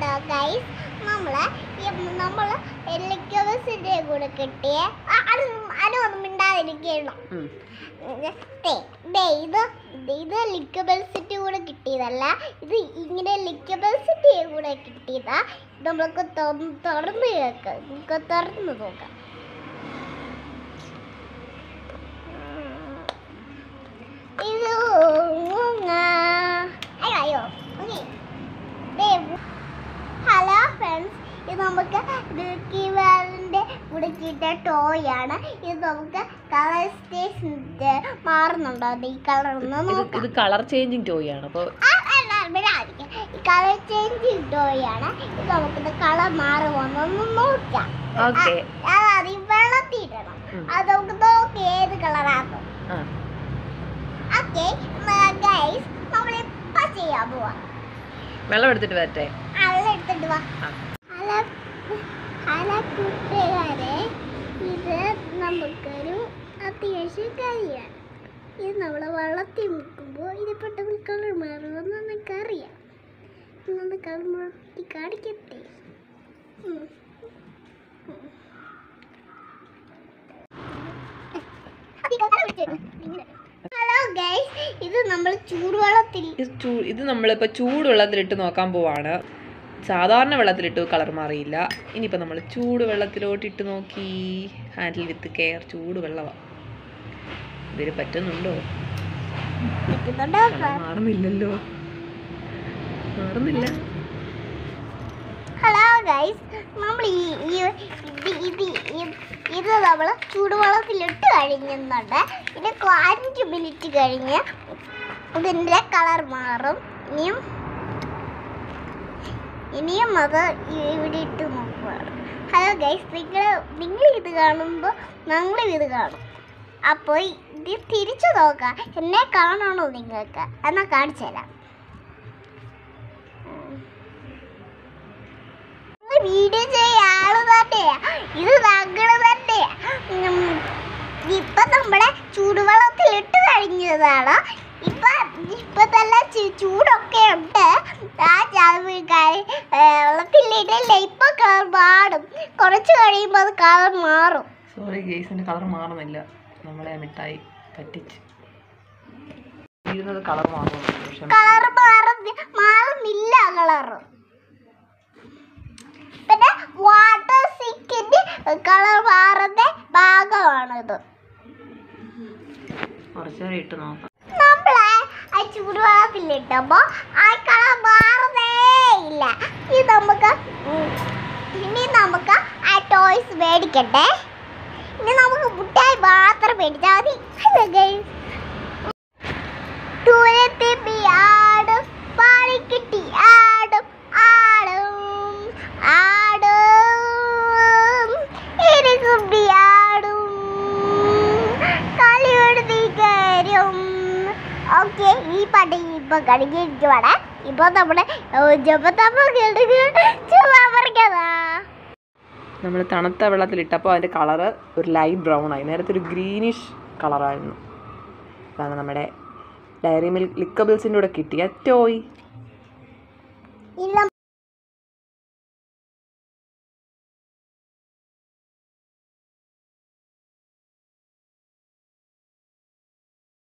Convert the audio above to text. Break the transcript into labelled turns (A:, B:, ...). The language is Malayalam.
A: കണ്ടോ ഗൈസ് നമ്മള് നമ്മൾ ലിക്വിഡ്സിന്റെ കൂടെ കിട്ടിയ അതൊന്നും മിണ്ടാതിരിക്കണം
B: ഉം.
A: ദേ, ദേ, ഇത് ഇത് ഇത് ലിക്വിഡ്സിന്റെ കൂടെ കിട്ടിയതല്ല ഇത് ഇങ്ങനെ ലിക്വിഡ്സിന്റെ കൂടെ കിട്ടിയതാ ഇത് നമ്മൾക്ക് തുറന്ന് തുറന്ന് കേൾക്കാം നമുക്ക് തുറന്ന് നോക്കാം ഇത് മൂങ്ങ. അയ്യോ അയ്യോ ഓക്കേ. ദേ, ഹലോ ഫ്രണ്ട്സ് ഇത് നമുക്ക് കിവാലിൻ്റെ കൂടെ കിട്ടിയ ടോയ് ആണ് ഇത് നമുക്ക് കളർ സ്റ്റേഷൻ്റെ മാറുന്നുണ്ടോ അത് ഈ കളർ ഒന്ന്
B: ഇത്
A: നോക്കാം
B: ഇത് കളർ ചേഞ്ചിങ് ടോയ് ആണ് അപ്പോൾ
A: ആ, അല്ല, ഇവിടെ ആയിരിക്കും. ഈ കളർ ചേഞ്ച് ടോയ് ആണ് ഇത് നമുക്കിത് കളർ മാറുമോന്നൊന്ന് നോക്കാം
B: ഓക്കെ
A: അത് ഈ വെള്ളത്തിയിടണം
B: ഉം.
A: അത് നമുക്ക് നോക്കി ഏത് കളറാണ്
B: ആ
A: ഓക്കെ ഗൈസ് നമ്മളിപ്പോ ചെയ്യാൻ പോവാ
B: വെള്ളം എടുത്തിട്ട് വരട്ടെ
A: അത് എടുത്തിട്ട് വാ
B: ആ.
A: ഹലോ ഹലോ കൂട്ടുകാരെ ഇത് നമുക്കൊരു അത്യാവശ്യം കാര്യമാണ് ഇത് നമ്മൾ വെള്ളത്തിൽ മുക്കുമ്പോൾ ഇത് പെട്ടെന്ന് കളർ മാറുമെന്ന് നമുക്കറിയാം നമ്മൾ കളർ മാറ്റി കാണിക്കട്ടെ ഉം. ഉം. ഹലോ ഗൈസ് ഇത് നമ്മൾ ചൂടുവെള്ളത്തിൽ
B: ഇത് ചൂ ഇത് നമ്മളിപ്പോൾ ചൂടുവെള്ളത്തിലിട്ട് നോക്കാൻ പോവാണ് സാധാരണ വെള്ളത്തിലിട്ട് കളർ മാറിയില്ല ഇനിയിപ്പോൾ നമ്മൾ ചൂട് വെള്ളത്തിലോട്ട് ഇട്ട് നോക്കി ഹാൻഡിൽ വിത്ത് കെയർ ചൂട് വെള്ളമാണ് ഇതിന് പറ്റുന്നുണ്ടോ
A: നിൽക്കുന്നുണ്ടോ
B: കളർ മാറുന്നില്ലല്ലോ മാറുന്നില്ല
A: ഹലോ ഗൈസ് നമ്മൾ ഈ ഈ ഇത് ഇത് ഇത് ഇത് നമ്മൾ ചൂടുവെള്ളത്തിലിട്ട് കഴിഞ്ഞുന്നുണ്ട് ഇത് കൊ- അഞ്ച് മിനിറ്റ് കഴിഞ്ഞ് ഇതിൻ്റെ കളർ മാറും ഇനിയും ഇനിയും അത് ഇവിടെ ഇട്ട് നോക്കുകയാണ് ഹലോ ഗൈസ് നിങ്ങൾ നിങ്ങൾ ഇത് കാണുമ്പോൾ ഞങ്ങളും ഇത് കാണും അപ്പോൾ ഇത് തിരിച്ചു നോക്കാം എന്നെ കാണണോ നിങ്ങൾക്ക് എന്നാൽ കാണിച്ചു തരാം വീഡിയോ ചെയ്യാ ആള് തന്നെയാ ഇത് ഞങ്ങള് തന്നെയാ ഉം, ഇപ്പൊ നമ്മളെ ചൂടുവെള്ളത്തിൽ ഇട്ട് കഴിഞ്ഞതാണ് ഇപ്പൊ ഇപ്പൊ നല്ല ചു- ചൂടൊക്കെ ഉണ്ട് ആ ചാ- ക- ഏ, വെള്ളത്തിലിടല്ലേ ഇപ്പൊ കളർ മാറും കുറച്ച് കഴിയുമ്പോൾ അത് കളർ മാറും
B: സോറി ഗേസിൻ്റെ കളർ മാറുന്നില്ല നമ്മളെ മിഠായി പറ്റിച്ച് ഇരുന്നത് കളർ മാറുന്നു പക്ഷെ
A: കളർ മാറുന്ന മാറുന്നില്ല കളർ പിന്നെ വാട്ടർ സിക്കിന്റെ കളർ മാറുന്ന ഭാഗമാണിത്
B: കുറച്ച് നേരം ഇട്ട് നോക്കാം
A: നമ്മളെ ആ ചൂടുവെള്ളത്തിലിട്ടപ്പോ ആ കളർ മാറുന്നേ ഇല്ല ഇത് നമുക്ക് ഉം, ഇനി നമുക്ക് ആ ടോയ്സ് മേടിക്കട്ടെ ഇനി നമുക്ക് മുട്ടായി മാത്രം മേടിച്ചാൽ മതി അല്ലേ guys? ദൂരത്തിപ്പി ആടും പാടിക്കിട്ടി ആടും ആടും ആടും ഇരുകുമ്പി ആടും കളിയെടുത്തി കയറും ഓക്കെ ഈ പാട്ട് ഇപ്പൊ കഴിഞ്ഞിരിക്കുവാണ് ഇപ്പൊ നമ്മുടെ ജപത്തമ്മ ചുമ്മാ പറിക്കാതാ
B: നമ്മൾ തണുത്ത വെള്ളത്തിലിട്ടപ്പോൾ അതിൻ്റെ കളറ് ഒരു ലൈറ്റ് ബ്രൗൺ ആയി നേരത്തെ ഒരു ഗ്രീനിഷ് കളറായിരുന്നു അതാണ് നമ്മുടെ ഡയറി മിൽക്ക് ലിക്കബിൾസിൻ്റെ കൂടെ കിട്ടിയ ടോയ്
A: ഇല്ല